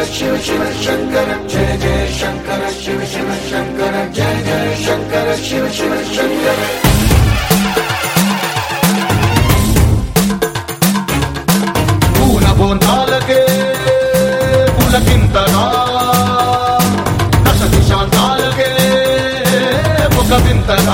శివ శివ శంకర జయ జయ శంకర శివ శివ శంకర జయ జయ శంకర శివ శివ శంకర పూల బోంతాలకే పులకింతగా దశ దిశాంతాలకే ఒక వింతగా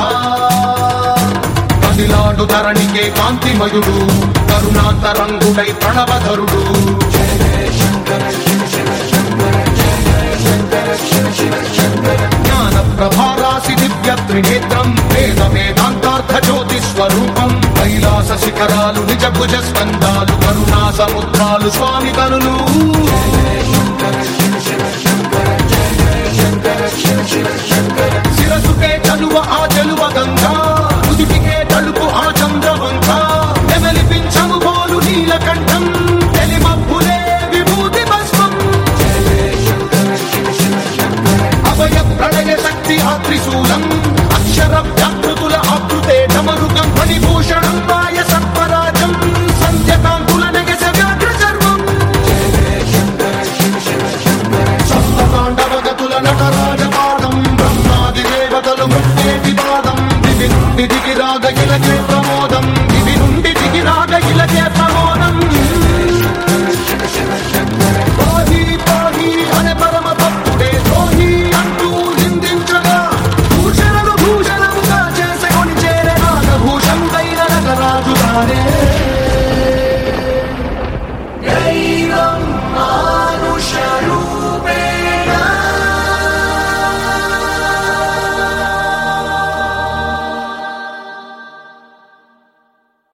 కదిలాడు ధరణికే కాంతిమయుడు కరుణాంతరంగుడై ప్రణవధరుడు జయ జయ శంకర శివ శివ శంకర జయ జయ శంకర శివ శివ శంకర జ్ఞాన ప్రభారాసి దివ్య త్రినేత్రం వేద వేదాంతార్థ జ్యోతి స్వరూపం కైలాస శిఖరాలు నిజ భుజ స్కందాలు కరుణా సముద్రాలు స్వామి కనులు జయ శంకర శివ శివ శంకర జయ జయ శంకర శివ శివ శంకర శిరసుకే చలువ ఆ చెలువ గంగా ఉదిటికే తలుపు ఆ చంద్రవంక నెమలిపించము పోలు నీలకంఠం తెలిమబ్బులే విభూతి భస్మం జయ జయ శంకర శివ శివ శంకర అభయ ప్రళయ శక్తి ఆ త్రిశూలం అక్షర వ్యాకృతుల ఆకృతే డమరుకం ఫణిభూషణం మాయ సర్పరాజం సంధ్యకాంతుల నెగస వ్యాఘ్ర చర్మం జయ జయ శంకర శివ శివ శంకర సప్తతాండవగతుల నటరాజపాదం బ్రహ్మాది దేవతలు మృత్యేటి పాదం దిగి దిగి రాగ గిలకే